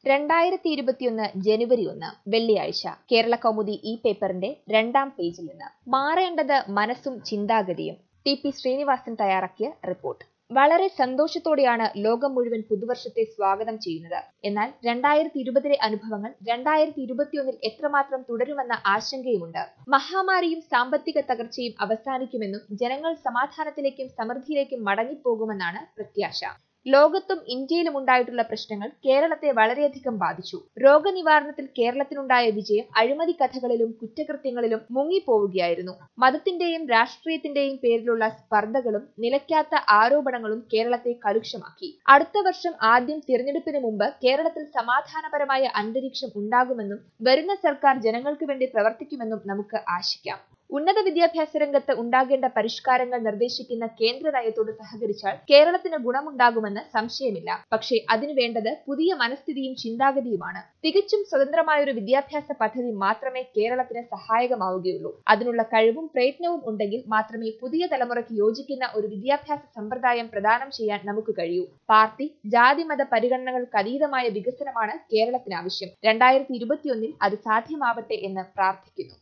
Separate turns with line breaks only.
രണ്ടായിരത്തി ഇരുപത്തിയൊന്ന് ജനുവരി ഒന്ന് വെള്ളിയാഴ്ച കേരള കൗമുദി ഈ പേപ്പറിന്റെ രണ്ടാം പേജിൽ നിന്ന് മാറേണ്ടത് മനസ്സും ചിന്താഗതിയും ടി പി ശ്രീനിവാസൻ തയ്യാറാക്കിയ റിപ്പോർട്ട് വളരെ സന്തോഷത്തോടെയാണ് ലോകം മുഴുവൻ പുതുവർഷത്തെ സ്വാഗതം ചെയ്യുന്നത് എന്നാൽ രണ്ടായിരത്തി ഇരുപതിലെ അനുഭവങ്ങൾ രണ്ടായിരത്തി ഇരുപത്തിയൊന്നിൽ എത്രമാത്രം തുടരുമെന്ന ആശങ്കയുമുണ്ട് മഹാമാരിയും സാമ്പത്തിക തകർച്ചയും അവസാനിക്കുമെന്നും ജനങ്ങൾ സമാധാനത്തിലേക്കും സമൃദ്ധിയിലേക്കും മടങ്ങിപ്പോകുമെന്നാണ് പ്രത്യാശ ലോകത്തും ഇന്ത്യയിലും ഉണ്ടായിട്ടുള്ള പ്രശ്നങ്ങൾ കേരളത്തെ വളരെയധികം ബാധിച്ചു രോഗനിവാരണത്തിൽ കേരളത്തിനുണ്ടായ വിജയം അഴിമതി കഥകളിലും കുറ്റകൃത്യങ്ങളിലും മുങ്ങിപ്പോവുകയായിരുന്നു മതത്തിന്റെയും രാഷ്ട്രീയത്തിന്റെയും പേരിലുള്ള സ്പർദ്ധകളും നിലയ്ക്കാത്ത ആരോപണങ്ങളും കേരളത്തെ കലുഷമാക്കി അടുത്ത വർഷം ആദ്യം തിരഞ്ഞെടുപ്പിന് മുമ്പ് കേരളത്തിൽ സമാധാനപരമായ അന്തരീക്ഷം ഉണ്ടാകുമെന്നും വരുന്ന സർക്കാർ ജനങ്ങൾക്ക് വേണ്ടി പ്രവർത്തിക്കുമെന്നും നമുക്ക് ആശിക്കാം ഉന്നത വിദ്യാഭ്യാസ രംഗത്ത് ഉണ്ടാകേണ്ട പരിഷ്കാരങ്ങൾ നിർദ്ദേശിക്കുന്ന കേന്ദ്ര നയത്തോട് സഹകരിച്ചാൽ കേരളത്തിന് ഗുണമുണ്ടാകുമെന്ന് സംശയമില്ല പക്ഷേ അതിനു വേണ്ടത് പുതിയ മനസ്ഥിതിയും ചിന്താഗതിയുമാണ് തികച്ചും സ്വതന്ത്രമായ ഒരു വിദ്യാഭ്യാസ പദ്ധതി മാത്രമേ കേരളത്തിന് സഹായകമാവുകയുള്ളൂ അതിനുള്ള കഴിവും പ്രയത്നവും ഉണ്ടെങ്കിൽ മാത്രമേ പുതിയ തലമുറയ്ക്ക് യോജിക്കുന്ന ഒരു വിദ്യാഭ്യാസ സമ്പ്രദായം പ്രദാനം ചെയ്യാൻ നമുക്ക് കഴിയൂ പാർട്ടി ജാതി മത പരിഗണനകൾക്ക് അതീതമായ വികസനമാണ് കേരളത്തിന് ആവശ്യം രണ്ടായിരത്തി ഇരുപത്തിയൊന്നിൽ അത് സാധ്യമാവട്ടെ എന്ന് പ്രാർത്ഥിക്കുന്നു